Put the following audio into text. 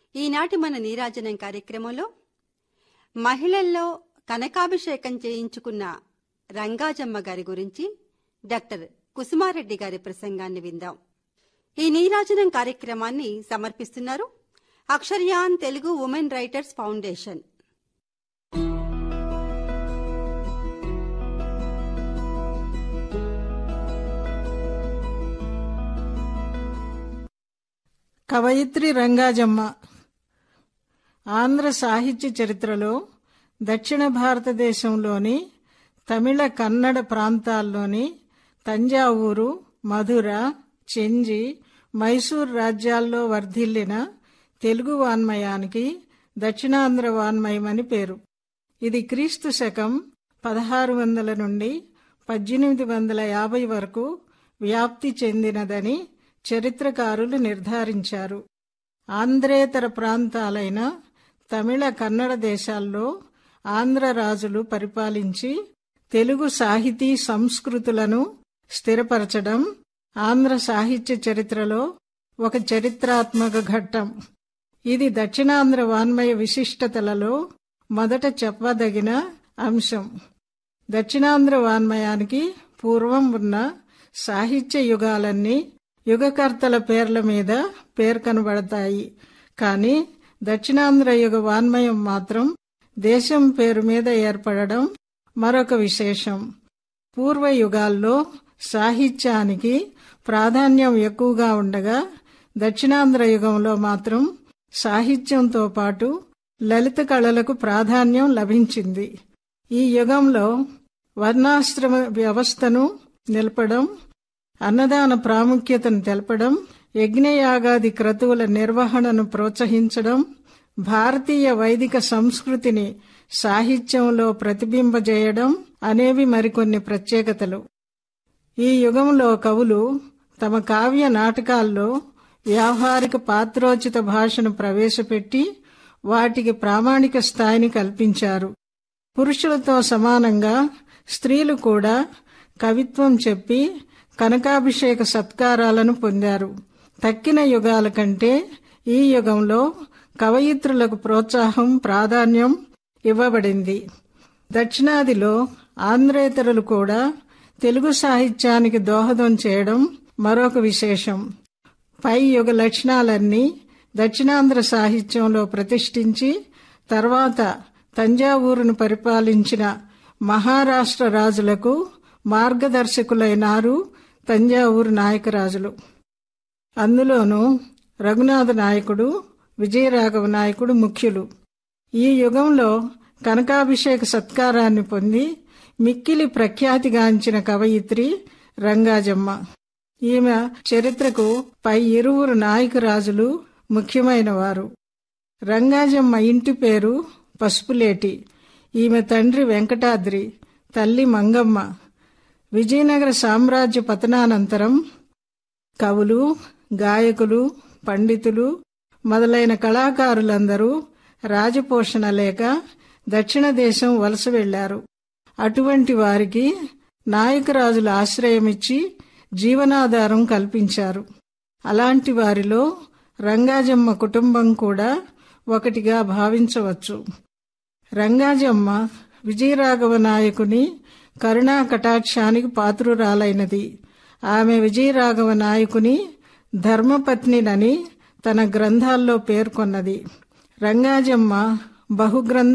ఈనాటి మన నీరాజనం కార్యక్రమంలో మహిళల్లో కనకాభిషేకం చేయించుకున్న రంగాజమ్మ గారి గురించి డాక్టర్ కుసుమారెడ్డి గారి ప్రసంగాన్ని విందాం ఈ నీరాజనం కార్యక్రమాన్ని సమర్పిస్తున్నారు Aksharayan Telugu women writers foundation కవయిత్రి రంగాజమ్మ ఆంధ్ర సాహిత్య చరిత్రలో దక్షిణ భారతదేశంలోని తమిళ కన్నడ ప్రాంతాల్లోని తంజావూరు మధుర చెంజి మైసూర్ రాజ్యాల్లో వర్ధిల్లిన తెలుగు వాన్మయానికి దక్షిణాంధ్ర వాన్మయం అని పేరు ఇది క్రీస్తు శకం పదహారు వందల నుండి పద్దెనిమిది వందల యాభై వరకు వ్యాప్తి చెందినదని చరిత్రకారులు నిర్ధారించారు ఆంధ్రేతర ప్రాంతాలైన తమిళ కన్నడ దేశాల్లో ఆంధ్ర రాజులు పరిపాలించి తెలుగు సాహితీ సంస్కృతులను స్థిరపరచడం ఆంధ్ర సాహిత్య చరిత్రలో ఒక చరిత్రాత్మక ఘట్టం ఇది దక్షిణాంధ్ర వాన్మయ విశిష్టతలలో మొదట చెప్పదగిన అంశం దక్షిణాంధ్ర వాన్మయానికి పూర్వం ఉన్న సాహిత్య యుగాలన్నీ యుగకర్తల పేర్ల మీద పేర్కొనబడతాయి కానీ దక్షిణాంధ్ర యుగ వాన్మయం మాత్రం దేశం పేరు మీద ఏర్పడడం మరొక విశేషం పూర్వ యుగాల్లో సాహిత్యానికి ప్రాధాన్యం ఎక్కువగా ఉండగా దక్షిణాంధ్ర యుగంలో మాత్రం సాహిత్యంతో పాటు లలిత కళలకు ప్రాధాన్యం లభించింది ఈ యుగంలో వర్ణాశ్రమ వ్యవస్థను నిలపడం అన్నదాన ప్రాముఖ్యతను తెలపడం యజ్ఞయాగాది క్రతువుల నిర్వహణను ప్రోత్సహించడం భారతీయ వైదిక సంస్కృతిని సాహిత్యంలో ప్రతిబింబజేయడం అనేవి మరికొన్ని ప్రత్యేకతలు ఈ యుగంలో కవులు తమ కావ్య నాటకాల్లో వ్యావహారిక పాత్రోచిత భాషను ప్రవేశపెట్టి వాటికి ప్రామాణిక స్థాయిని కల్పించారు పురుషులతో సమానంగా స్త్రీలు కూడా కవిత్వం చెప్పి కనకాభిషేక సత్కారాలను పొందారు తక్కిన యుగాల కంటే ఈ యుగంలో కవయిత్రులకు ప్రోత్సాహం ప్రాధాన్యం ఇవ్వబడింది దక్షిణాదిలో ఆంధ్రేతరులు కూడా తెలుగు సాహిత్యానికి దోహదం చేయడం మరొక విశేషం పై యుగ లక్షణాలన్నీ దక్షిణాంధ్ర సాహిత్యంలో ప్రతిష్ఠించి తర్వాత తంజావూరును పరిపాలించిన మహారాష్ట్ర రాజులకు మార్గదర్శకులైనారు తంజావూరు నాయకరాజులు అందులోనూ రఘునాథ నాయకుడు విజయరాఘవ నాయకుడు ముఖ్యులు ఈ యుగంలో కనకాభిషేక సత్కారాన్ని పొంది మిక్కిలి ప్రఖ్యాతిగాంచిన కవయిత్రి రంగాజమ్మ ఈమె చరిత్రకు పై ఇరువురు నాయకరాజులు ముఖ్యమైన వారు రంగాజమ్మ ఇంటి పేరు పసుపులేటి ఈమె తండ్రి వెంకటాద్రి తల్లి మంగమ్మ విజయనగర సామ్రాజ్య పతనానంతరం కవులు గాయకులు పండితులు మొదలైన కళాకారులందరూ రాజపోషణ లేక దక్షిణ దేశం వలస వెళ్లారు అటువంటి వారికి నాయకరాజులు ఆశ్రయమిచ్చి జీవనాధారం కల్పించారు అలాంటి వారిలో రంగాజమ్మ కుటుంబం కూడా ఒకటిగా భావించవచ్చు రంగాజమ్మ విజయరాఘవ నాయకుని కరుణా కటాక్షానికి పాత్రురాలైనది ఆమె విజయరాఘవ నాయకుని ధర్మపత్నినని తన గ్రంథాల్లో పేర్కొన్నది రంగాజమ్మ బహుగ్రంథ